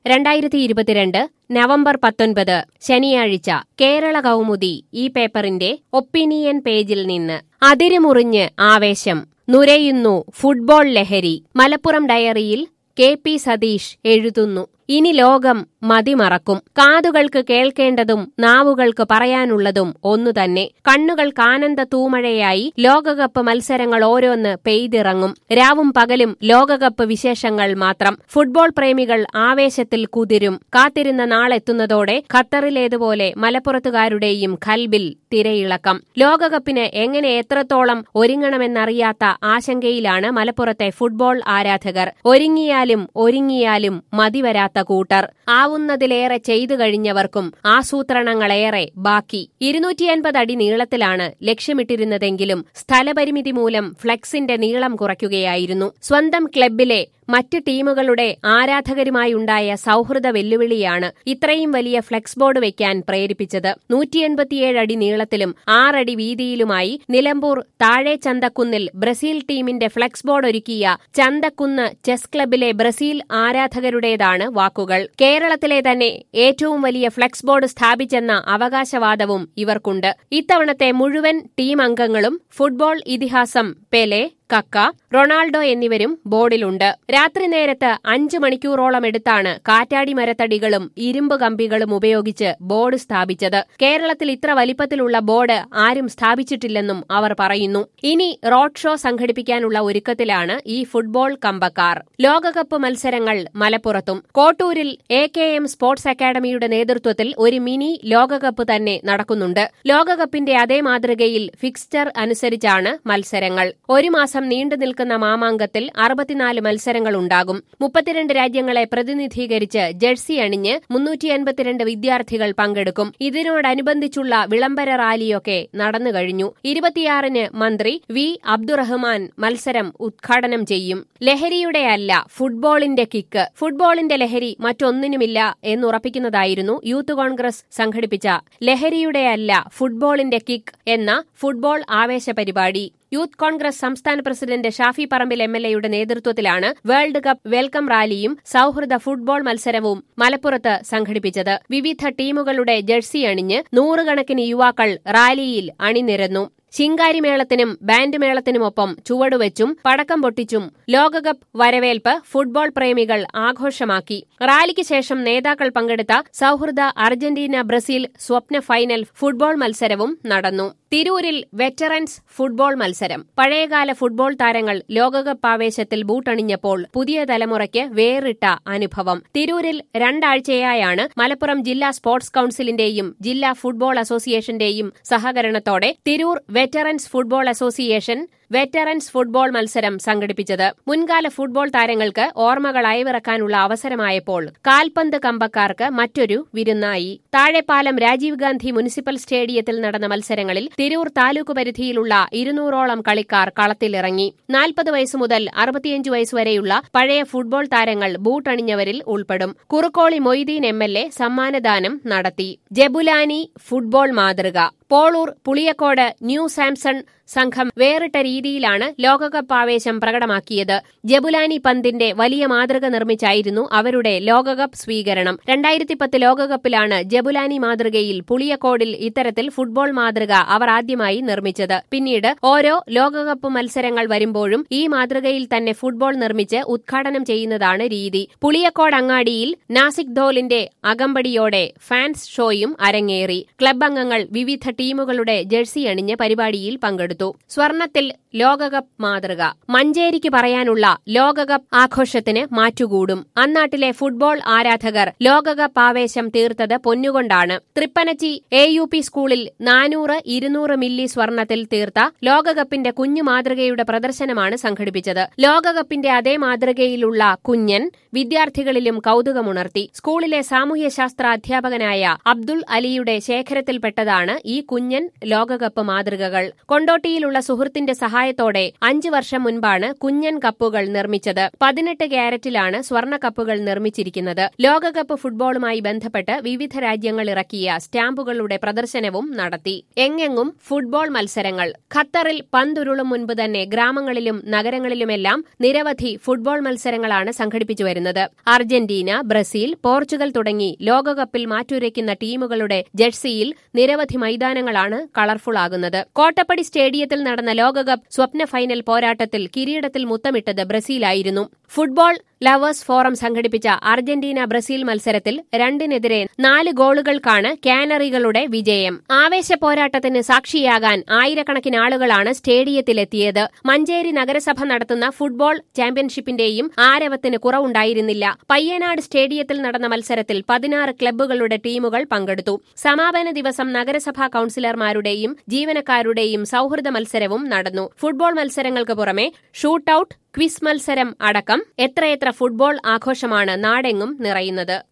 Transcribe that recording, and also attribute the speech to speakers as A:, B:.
A: രണ്ടായിരത്തി ഇരുപത്തിരണ്ട് നവംബർ പത്തൊൻപത് ശനിയാഴ്ച കേരള കൗമുദി ഈ പേപ്പറിന്റെ ഒപ്പീനിയൻ പേജിൽ നിന്ന് അതിരുമുറിഞ്ഞ് ആവേശം നുരയുന്നു ഫുട്ബോൾ ലഹരി മലപ്പുറം ഡയറിയിൽ കെ പി സതീഷ് എഴുതുന്നു ഇനി ലോകം മതിമറക്കും കാതുകൾക്ക് കേൾക്കേണ്ടതും നാവുകൾക്ക് പറയാനുള്ളതും ഒന്നുതന്നെ കണ്ണുകൾക്ക് ആനന്ദ തൂമഴയായി ലോകകപ്പ് മത്സരങ്ങൾ ഓരോന്ന് പെയ്തിറങ്ങും രാവും പകലും ലോകകപ്പ് വിശേഷങ്ങൾ മാത്രം ഫുട്ബോൾ പ്രേമികൾ ആവേശത്തിൽ കുതിരും കാത്തിരുന്ന നാളെത്തുന്നതോടെ ഖത്തറിലേതുപോലെ മലപ്പുറത്തുകാരുടെയും ഖൽബിൽ തിരയിളക്കം ലോകകപ്പിന് എങ്ങനെ എത്രത്തോളം ഒരുങ്ങണമെന്നറിയാത്ത ആശങ്കയിലാണ് മലപ്പുറത്തെ ഫുട്ബോൾ ആരാധകർ ഒരുങ്ങിയാലും ഒരുങ്ങിയാലും മതിവരാത്ത കൂട്ടർ ആവുന്നതിലേറെ ചെയ്തു കഴിഞ്ഞവർക്കും ആസൂത്രണങ്ങളേറെ ബാക്കി ഇരുന്നൂറ്റിയൻപത് അടി നീളത്തിലാണ് ലക്ഷ്യമിട്ടിരുന്നതെങ്കിലും സ്ഥലപരിമിതി മൂലം ഫ്ലെക്സിന്റെ നീളം കുറയ്ക്കുകയായിരുന്നു സ്വന്തം ക്ലബിലെ മറ്റ് ടീമുകളുടെ ആരാധകരുമായുണ്ടായ സൗഹൃദ വെല്ലുവിളിയാണ് ഇത്രയും വലിയ ഫ്ലെക്സ് ബോർഡ് വെക്കാൻ പ്രേരിപ്പിച്ചത് നൂറ്റിയെൺപത്തിയേഴ് അടി നീളത്തിലും ആറടി വീതിയിലുമായി നിലമ്പൂർ താഴെ ചന്തക്കുന്നിൽ ബ്രസീൽ ടീമിന്റെ ഫ്ലെക്സ് ബോർഡ് ഒരുക്കിയ ചന്തക്കുന്ന് ചെസ് ക്ലബിലെ ബ്രസീൽ ആരാധകരുടേതാണ് വാക്കുകൾ കേരളത്തിലെ തന്നെ ഏറ്റവും വലിയ ഫ്ലെക്സ് ബോർഡ് സ്ഥാപിച്ചെന്ന അവകാശവാദവും ഇവർക്കുണ്ട് ഇത്തവണത്തെ മുഴുവൻ ടീം അംഗങ്ങളും ഫുട്ബോൾ ഇതിഹാസം പെലെ കക്ക റൊണാൾഡോ എന്നിവരും ബോർഡിലുണ്ട് രാത്രി നേരത്ത് അഞ്ചു മണിക്കൂറോളം എടുത്താണ് കാറ്റാടി മരത്തടികളും ഇരുമ്പ് കമ്പികളും ഉപയോഗിച്ച് ബോർഡ് സ്ഥാപിച്ചത് കേരളത്തിൽ ഇത്ര വലിപ്പത്തിലുള്ള ബോർഡ് ആരും സ്ഥാപിച്ചിട്ടില്ലെന്നും അവർ പറയുന്നു ഇനി റോഡ് ഷോ സംഘടിപ്പിക്കാനുള്ള ഒരുക്കത്തിലാണ് ഈ ഫുട്ബോൾ കമ്പക്കാർ ലോകകപ്പ് മത്സരങ്ങൾ മലപ്പുറത്തും കോട്ടൂരിൽ എ കെ എം സ്പോർട്സ് അക്കാദമിയുടെ നേതൃത്വത്തിൽ ഒരു മിനി ലോകകപ്പ് തന്നെ നടക്കുന്നുണ്ട് ലോകകപ്പിന്റെ അതേ മാതൃകയിൽ ഫിക്സ്ചർ അനുസരിച്ചാണ് മത്സരങ്ങൾ ഒരു മാസം നീണ്ടു നിൽക്കുന്ന മാമാങ്കത്തിൽ അറുപത്തിനാല് മത്സരങ്ങൾ ഉണ്ടാകും മുപ്പത്തിരണ്ട് രാജ്യങ്ങളെ പ്രതിനിധീകരിച്ച് ജേഴ്സി അണിഞ്ഞ് മുന്നൂറ്റി എൺപത്തിരണ്ട് വിദ്യാർത്ഥികൾ പങ്കെടുക്കും ഇതിനോടനുബന്ധിച്ചുള്ള വിളംബര റാലിയൊക്കെ നടന്നു കഴിഞ്ഞു ഇരുപത്തിയാറിന് മന്ത്രി വി അബ്ദുറഹ്മാൻ മത്സരം ഉദ്ഘാടനം ചെയ്യും ലഹരിയുടെ അല്ല ഫുട്ബോളിന്റെ കിക്ക് ഫുട്ബോളിന്റെ ലഹരി മറ്റൊന്നിനുമില്ല എന്നുറപ്പിക്കുന്നതായിരുന്നു യൂത്ത് കോൺഗ്രസ് സംഘടിപ്പിച്ച ലഹരിയുടെ അല്ല ഫുട്ബോളിന്റെ കിക്ക് എന്ന ഫുട്ബോൾ ആവേശ പരിപാടി യൂത്ത് കോൺഗ്രസ് സംസ്ഥാന പ്രസിഡന്റ് ഷാഫി പറമ്പിൽ എം എൽ എയുടെ നേതൃത്വത്തിലാണ് വേൾഡ് കപ്പ് വെൽക്കം റാലിയും സൌഹൃദ ഫുട്ബോൾ മത്സരവും മലപ്പുറത്ത് സംഘടിപ്പിച്ചത് വിവിധ ടീമുകളുടെ ജേഴ്സി അണിഞ്ഞ് നൂറുകണക്കിന് യുവാക്കൾ റാലിയിൽ അണിനിരന്നു ശിങ്കാരിമേളത്തിനും ബാൻഡ് മേളത്തിനുമൊപ്പം ചുവടുവെച്ചും പടക്കം പൊട്ടിച്ചും ലോകകപ്പ് വരവേൽപ്പ് ഫുട്ബോൾ പ്രേമികൾ ആഘോഷമാക്കി റാലിക്ക് ശേഷം നേതാക്കൾ പങ്കെടുത്ത സൌഹൃദ അർജന്റീന ബ്രസീൽ സ്വപ്ന ഫൈനൽ ഫുട്ബോൾ മത്സരവും നടന്നു തിരൂരിൽ വെറ്ററൻസ് ഫുട്ബോൾ മത്സരം പഴയകാല ഫുട്ബോൾ താരങ്ങൾ ലോകകപ്പ് ആവേശത്തിൽ ബൂട്ടണിഞ്ഞപ്പോൾ പുതിയ തലമുറയ്ക്ക് വേറിട്ട അനുഭവം തിരൂരിൽ രണ്ടാഴ്ചയായാണ് മലപ്പുറം ജില്ലാ സ്പോർട്സ് കൌൺസിലിന്റെയും ജില്ലാ ഫുട്ബോൾ അസോസിയേഷന്റെയും സഹകരണത്തോടെ Tirur veterans football association veterans football മത്സരം സംഘടിപ്പിച്ചത് മുൻകാല ഫുട്ബോൾ താരങ്ങൾക്ക് ഓർമ്മകൾ അയവിറക്കാനുള്ള അവസരമായപ്പോൾ കാൽപന്ത് കമ്പക്കാർക്ക് മറ്റൊരു വിരുന്നായി താഴെപ്പാലം രാജീവ് ഗാന്ധി മുനിസിപ്പൽ സ്റ്റേഡിയത്തിൽ നടന്ന മത്സരങ്ങളിൽ തിരൂർ താലൂക്ക് പരിധിയിലുള്ള ഇരുന്നൂറോളം കളിക്കാർ കളത്തിലിറങ്ങി നാൽപ്പത് വയസ്സ് മുതൽ അറുപത്തിയഞ്ച് വയസ്സുവരെയുള്ള പഴയ ഫുട്ബോൾ താരങ്ങൾ ബൂട്ടണിഞ്ഞവരിൽ ഉൾപ്പെടും Kurukkoli Moideen M L A സമ്മാനദാനം നടത്തി ജബുലാനി ഫുട്ബോൾ മാതൃക പോളൂർ പുളിയക്കോട് ന്യൂ സാംസൺ സംഘം വേറിട്ട രീതിയിലാണ് ലോകകപ്പ് ആവേശം പ്രകടമാക്കിയത് ജബുലാനി പന്തിന്റെ വലിയ മാതൃക നിർമ്മിച്ചായിരുന്നു അവരുടെ ലോകകപ്പ് സ്വീകരണം രണ്ടായിരത്തി പത്ത് ലോകകപ്പിലാണ് ജബുലാനി മാതൃകയിൽ പുളിയക്കോടിൽ ഇത്തരത്തിൽ ഫുട്ബോൾ മാതൃക അവർ ആദ്യമായി നിർമ്മിച്ചത് പിന്നീട് ഓരോ ലോകകപ്പ് മത്സരങ്ങൾ വരുമ്പോഴും ഈ മാതൃകയിൽ തന്നെ ഫുട്ബോൾ നിർമ്മിച്ച് ഉദ്ഘാടനം ചെയ്യുന്നതാണ് രീതി പുളിയക്കോട് അങ്ങാടിയിൽ നാസിക് ധോലിന്റെ അകമ്പടിയോടെ ഫാൻസ് ഷോയും അരങ്ങേറി ക്ലബ് അംഗങ്ങൾ വിവിധ ടീമുകളുടെ ജേഴ്സി അണിഞ്ഞ് പരിപാടിയിൽ പങ്കെടുത്തു സ്വർണത്തിൽ ലോകകപ്പ് മാതൃക മഞ്ചേരിക്ക് പറയാനുള്ള ലോകകപ്പ് ആഘോഷത്തിന് മാറ്റുകൂടും അന്നാട്ടിലെ ഫുട്ബോൾ ആരാധകർ ലോകകപ്പ് ആവേശം തീർത്തത് പൊന്നുകൊണ്ടാണ് തൃപ്പനച്ചി എ യു പി സ്കൂളിൽ നാനൂറ് ഇരുന്നൂറ് മില്ലി സ്വർണത്തിൽ തീർത്ത ലോകകപ്പിന്റെ കുഞ്ഞു മാതൃകയുടെ പ്രദർശനമാണ് സംഘടിപ്പിച്ചത് ലോകകപ്പിന്റെ അതേ മാതൃകയിലുള്ള കുഞ്ഞൻ വിദ്യാർത്ഥികളിലും കൌതുകമുണർത്തി സ്കൂളിലെ സാമൂഹ്യശാസ്ത്ര അധ്യാപകനായ അബ്ദുൾ അലിയുടെ ശേഖരത്തിൽപ്പെട്ടതാണ് ഈ കുഞ്ഞൻ ലോകകപ്പ് മാതൃകകൾ കൊണ്ടോട്ടി കൊണ്ടോട്ടിയിലുള്ള സുഹൃത്തിന്റെ സഹായത്തോടെ അഞ്ചു വർഷം മുൻപാണ് കുഞ്ഞൻ കപ്പുകൾ നിർമ്മിച്ചത് പതിനെട്ട് ക്യാരറ്റിലാണ് സ്വർണ്ണ കപ്പുകൾ നിർമ്മിച്ചിരിക്കുന്നത് ലോകകപ്പ് ഫുട്ബോളുമായി ബന്ധപ്പെട്ട് വിവിധ രാജ്യങ്ങൾ ഇറക്കിയ സ്റ്റാമ്പുകളുടെ പ്രദർശനവും നടത്തി എങ്ങെങ്ങും ഫുട്ബോൾ മത്സരങ്ങൾ ഖത്തറിൽ പന്തുരുളും മുൻപ് തന്നെ ഗ്രാമങ്ങളിലും നഗരങ്ങളിലുമെല്ലാം നിരവധി ഫുട്ബോൾ മത്സരങ്ങളാണ് സംഘടിപ്പിച്ചു വരുന്നത് അർജന്റീന ബ്രസീൽ പോർച്ചുഗൽ തുടങ്ങി ലോകകപ്പിൽ മാറ്റുരയ്ക്കുന്ന ടീമുകളുടെ ജേഴ്സിയിൽ നിരവധി മൈതാനങ്ങളാണ് കളർഫുൾ ആകുന്നത് കോട്ടപ്പടി സ്റ്റേഡിയത്തിൽ നടന്ന ലോകകപ്പ് സ്വപ്ന ഫൈനൽ പോരാട്ടത്തിൽ കിരീടത്തിൽ മുത്തമിട്ടത് ബ്രസീലായിരുന്നു ഫുട്ബോൾ ലവേഴ്സ് ഫോറം സംഘടിപ്പിച്ച അർജന്റീന ബ്രസീൽ മത്സരത്തിൽ രണ്ടിനെതിരെ നാല് ഗോളുകൾക്കാണ് കാനറികളുടെ വിജയം ആവേശ പോരാട്ടത്തിന് സാക്ഷിയാകാൻ ആയിരക്കണക്കിന് ആളുകളാണ് സ്റ്റേഡിയത്തിലെത്തിയത് മഞ്ചേരി നഗരസഭ നടത്തുന്ന ഫുട്ബോൾ ചാമ്പ്യൻഷിപ്പിന്റെയും ആരവത്തിന് കുറവുണ്ടായിരുന്നില്ല പയ്യനാട് സ്റ്റേഡിയത്തിൽ നടന്ന മത്സരത്തിൽ പതിനാറ് ക്ലബ്ബുകളുടെ ടീമുകൾ പങ്കെടുത്തു സമാപന ദിവസം നഗരസഭാ കൌൺസിലർമാരുടെയും ജീവനക്കാരുടെയും സൌഹൃദ മത്സരവും നടന്നു ഫുട്ബോൾ മത്സരങ്ങൾക്ക് പുറമെ ഷൂട്ടൌട്ട് ക്വിസ് മത്സരം അടക്കം എത്രയെത്ര ഫുട്ബോൾ ആഘോഷമാണ് നാടെങ്ങും നിറയുന്നത്